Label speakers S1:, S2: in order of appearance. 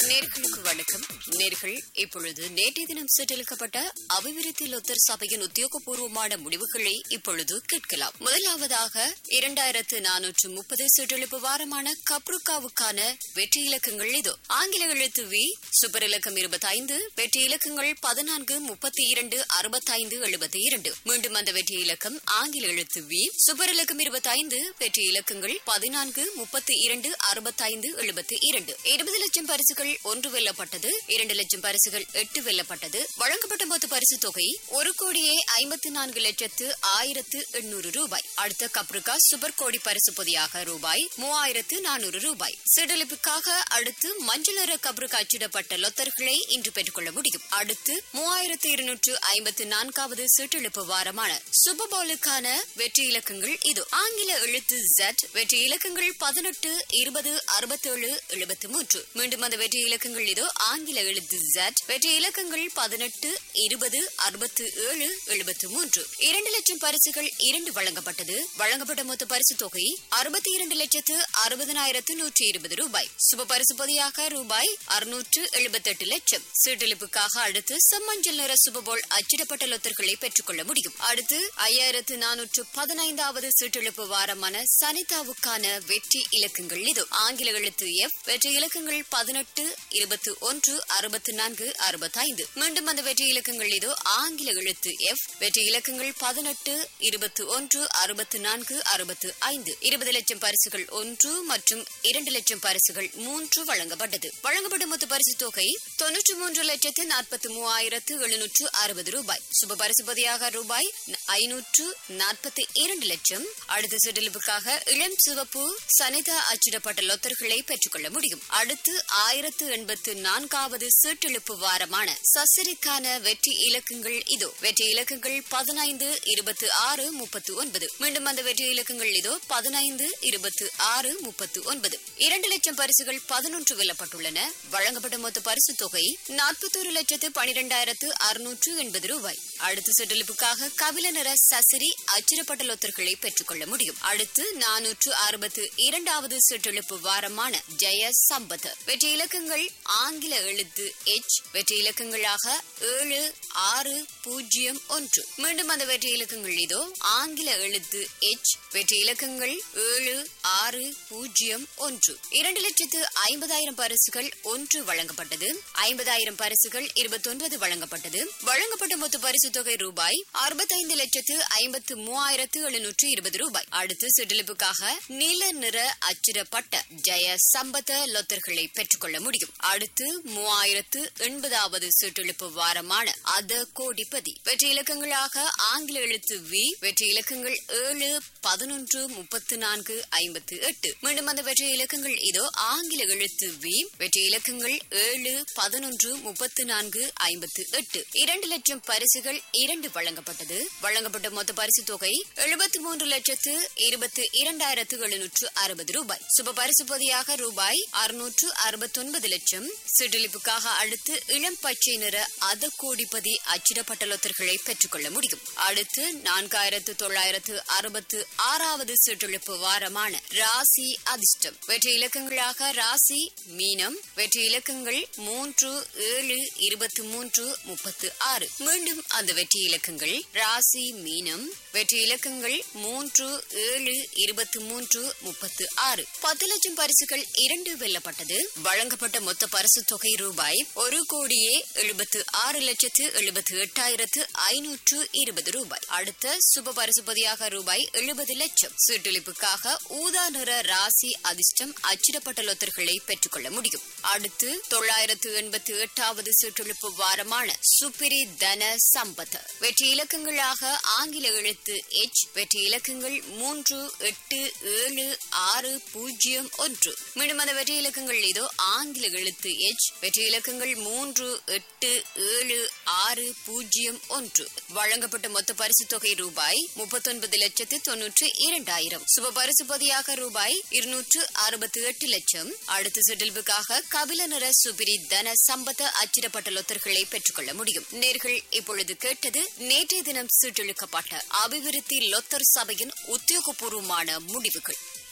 S1: நேர்களுக்கு வணக்கம் நேர்கள் இப்பொழுது நேற்றைய தினம் சென்றெடுக்கப்பட்ட அபிவிருத்தி லொத்தர் சபையின் உத்தியோகபூர்வமான முடிவுகளை இப்பொழுது கேட்கலாம் முதலாவதாக இரண்டாயிரத்து நானூற்று முப்பது சுற்றெழுப்பு வாரமான கப்ருக்காவுக்கான வெற்றி இலக்கங்கள் இதோ ஆங்கில எழுத்து வி சூப்பர் இலக்கம் இருபத்தைந்து வெற்றி இலக்கங்கள் பதினான்கு முப்பத்தி இரண்டு அறுபத்தைந்து எழுபத்தி இரண்டு மீண்டும் அந்த வெற்றி இலக்கம் ஆங்கில எழுத்து வி சூப்பர் இலக்கம் இருபத்தைந்து வெற்றி இலக்கங்கள் பதினான்கு முப்பத்தி இரண்டு அறுபத்தைந்து எழுபத்தி இரண்டு இருபது லட்சம் பரிசுகள் ஒன்று வெல்லப்பட்டது இரண்டு லட்சம் பரிசுகள் எட்டு வெல்லப்பட்டது வழங்கப்பட்ட மொத்த பரிசு தொகை ஒரு கோடியே ஐம்பத்தி நான்கு லட்சத்து ஆயிரத்து எண்ணூறு ரூபாய் அடுத்த கப்ருகா சூப்பர் கோடி பரிசு பொதியாக ரூபாய் மூவாயிரத்து நானூறு ரூபாய் சிடலிப்புக்காக அடுத்து மஞ்சள் நிற கப்ருகா அச்சிடப்பட்ட லொத்தர்களை இன்று பெற்றுக்கொள்ள முடியும் அடுத்து மூவாயிரத்து இருநூற்று ஐம்பத்து நான்காவது சீட்டெழுப்பு வாரமான சுபபோலுக்கான வெற்றி இலக்கங்கள் இது ஆங்கில எழுத்து Z வெற்றி இலக்கங்கள் பதினெட்டு இருபது அறுபத்தேழு எழுபத்தி மூன்று மீண்டும் அந்த வெற்றி இலக்கங்கள் இதோ ஆங்கில எழுத்து Z வெற்றி இலக்கங்கள் பதினெட்டு இருபது அறுபத்து ஏழு எழுபத்து மூன்று இரண்டு லட்சம் பரிசுகள் இரண்டு வழங்கப்பட்டது வழங்கப்பட்ட மொத்த பரிசு தொகை அறுபத்தி இரண்டு லட்சத்து அறுபதனாயிரத்து நூற்றி இருபது ரூபாய் சுப பரிசு பொதியாக ரூபாய் அறுநூற்று எழுபத்தெட்டு லட்சம் சீட்டெழுப்புக்காக அடுத்து செம்மஞ்சள் நிற சுபபோல் அச்சிடப்பட்ட லொத்தர்களை பெற்றுக்கொள்ள முடியும் அடுத்து ஐயாயிரத்து நானூற்று பதினைந்தாவது சீட்டெழுப்பு வாரமான சனிதாவுக்கான வெற்றி இலக்கங்கள் இது ஆங்கில எழுத்து எஃப் வெற்றி இலக்கங்கள் பதினெட்டு இருபத்தி ஒன்று அறுபத்தி நான்கு அறுபத்தைந்து மீண்டும் அந்த வெற்றி இலக்கங்கள் இதோ ஆங்கில எழுத்து எஃப் வெற்றி இலக்கங்கள் பதினெட்டு இருபத்தி ஒன்று அறுபத்தி நான்கு அறுபத்து ஐந்து இருபது லட்சம் பரிசுகள் ஒன்று மற்றும் இரண்டு லட்சம் பரிசுகள் மூன்று வழங்கப்பட்டது வழங்கப்பட்ட மொத்த பரிசு தொகை தொன்னூற்று மூன்று லட்சத்து நாற்பத்தி மூவாயிரத்து எழுநூற்று அறுபது ரூபாய் சுப பரிசு பதியாக ரூபாய் ஐநூற்று நாற்பத்தி இரண்டு லட்சம் அடுத்த சிடலுக்காக இளம் சிவப்பு சனிதா அச்சிடப்பட்ட லொத்தர்களை பெற்றுக்கொள்ள முடியும் அடுத்து ஆயிரத்து எண்பத்து நான்காவது சீட்டெழுப்பு வாரமான சசிரிக்கான வெற்றி இலக்கங்கள் இதோ வெற்றி இலக்கங்கள் பதினைந்து இருபத்தி ஆறு முப்பத்து ஒன்பது மீண்டும் அந்த வெற்றி இலக்கங்கள் இதோ பதினைந்து இருபத்தி ஆறு முப்பத்து ஒன்பது இரண்டு லட்சம் பரிசுகள் பதினொன்று வெல்லப்பட்டுள்ளன வழங்கப்பட்ட மொத்த பரிசு தொகை நாற்பத்தோரு லட்சத்து பனிரெண்டாயிரத்து அறுநூற்று எண்பது ரூபாய் அடுத்த செட்டிலுக்காக கபில நிற சசிரி அச்சிடப்பட்ட லொத்தர்களை பெற்றுக்கொள்ள முடியும் அடுத்து நானூற்று அறுபத்து இரண்டாவது சுற்றெழுப்பு வாரமான ஜெய சம்பத் வெற்றி இலக்கங்கள் ஆங்கில எழுத்து எச் வெற்றி இலக்கங்களாக ஏழு ஆறு பூஜ்ஜியம் ஒன்று மீண்டும் அந்த வெற்றி இலக்கங்கள் இதோ ஆங்கில எழுத்து எச் வெற்றி இலக்கங்கள் ஏழு ஆறு பூஜ்ஜியம் ஒன்று இரண்டு லட்சத்து ஐம்பதாயிரம் பரிசுகள் ஒன்று வழங்கப்பட்டது ஐம்பதாயிரம் பரிசுகள் இருபத்தி ஒன்பது வழங்கப்பட்டது வழங்கப்பட்ட மொத்த பரிசு தொகை ரூபாய் அறுபத்தைந்து லட்சத்து ஐம்பத்து மூவாயிரத்து எழுநூற்று இருபது ரூபாய் அடுத்து சிற்றிலிப்புக்காக நீல நிற அச்சிடப்பட்ட ஜெய சம்பத லொத்தர்களை பெற்றுக்கொள்ள முடியும் அடுத்து மூவாயிரத்து எண்பதாவது சிற்றிலிப்பு வாரமான அத கோடிபதி வெற்றி இலக்கங்களாக ஆங்கில எழுத்து வி வெற்றி இலக்கங்கள் ஏழு பதினொன்று முப்பத்து நான்கு ஐம்பத்து எட்டு மீண்டும் அந்த வெற்றி இலக்கங்கள் இதோ ஆங்கில எழுத்து வி வெற்றி இலக்கங்கள் ஏழு பதினொன்று முப்பத்து நான்கு ஐம்பத்து எட்டு இரண்டு லட்சம் பரிசுகள் இரண்டு வழங்கப்பட்டது வழங்கப்பட்ட மொத்த பரிசு தொகை எழுபத்தி மூன்று லட்சத்து இருபத்தி இரண்டாயிரத்து எழுநூற்று அறுபது ரூபாய் சுப பரிசு பொதியாக ரூபாய் அறுநூற்று அறுபத்தொன்பது லட்சம் சிற்றிலிப்புக்காக அடுத்து இளம் பச்சை நிற அத கோடிப்பதி அச்சிடப்பட்ட லொத்தர்களை பெற்றுக்கொள்ள முடியும் அடுத்து நான்காயிரத்து தொள்ளாயிரத்து அறுபத்து ஆறாவது சிற்றிலிப்பு வாரமான ராசி அதிர்ஷ்டம் வெற்றி இலக்கங்களாக ராசி மீனம் வெற்றி இலக்கங்கள் மூன்று ஏழு இருபத்தி மூன்று முப்பத்து ஆறு மீண்டும் அந்த வெற்றி இலக்கங்கள் ராசி மீனம் வெற்றி இலக்கங்கள் மூன்று ஏழு இருபத்தி மூன்று முப்பத்து ஆறு பத்து லட்சம் பரிசுகள் இரண்டு வெல்லப்பட்டது வழங்கப்பட்ட மொத்த பரிசு தொகை ரூபாய் ஒரு கோடியே எழுபத்து ஆறு லட்சத்து எழுபத்து எட்டாயிரத்து ஐநூற்று இருபது ரூபாய் அடுத்த சுப பரிசுபதியாக ரூபாய் எழுபது லட்சம் சீட்டளிப்புக்காக ஊதா நிற ராசி அதிர்ஷ்டம் அச்சிடப்பட்ட லொத்தர்களை பெற்றுக்கொள்ள முடியும் அடுத்து தொள்ளாயிரத்து எண்பத்தி எட்டாவது சீட்டெழுப்பு வாரமான சுப்பிரி தன சம்பத் வெற்றி இலக்கங்களாக ஆங்கில எழுத்து எச் வெற்றி இலக்கங்கள் மூன்று எட்டு ஏழு ஆறு பூஜ்ஜியம் ஒன்று மீண்டும் அந்த வெற்றி இலக்கங்கள் இதோ ஆங்கில எழுத்து எச் வெற்றி இலக்கங்கள் மூன்று எட்டு ஏழு ஆறு பூஜ்ஜியம் ஒன்று வழங்கப்பட்ட மொத்த பரிசு தொகை ரூபாய் முப்பத்தொன்பது லட்சத்து தொன்னூற்று இரண்டாயிரம் சுப பரிசு பொதியாக ரூபாய் இருநூற்று அறுபத்தி எட்டு லட்சம் அடுத்த செட்டில்வுக்காக கபில நிற சுபிரி தன சம்பத அச்சிடப்பட்ட லொத்தர்களை பெற்றுக்கொள்ள முடியும் நேர்கள் இப்பொழுது கேட்டது நேற்றைய தினம் சீட்டெழுக்கப்பட்ட அபிவிருத்தி லொத்தர் சபையின் உத்தியோகபூர்வமான முடிவுகள்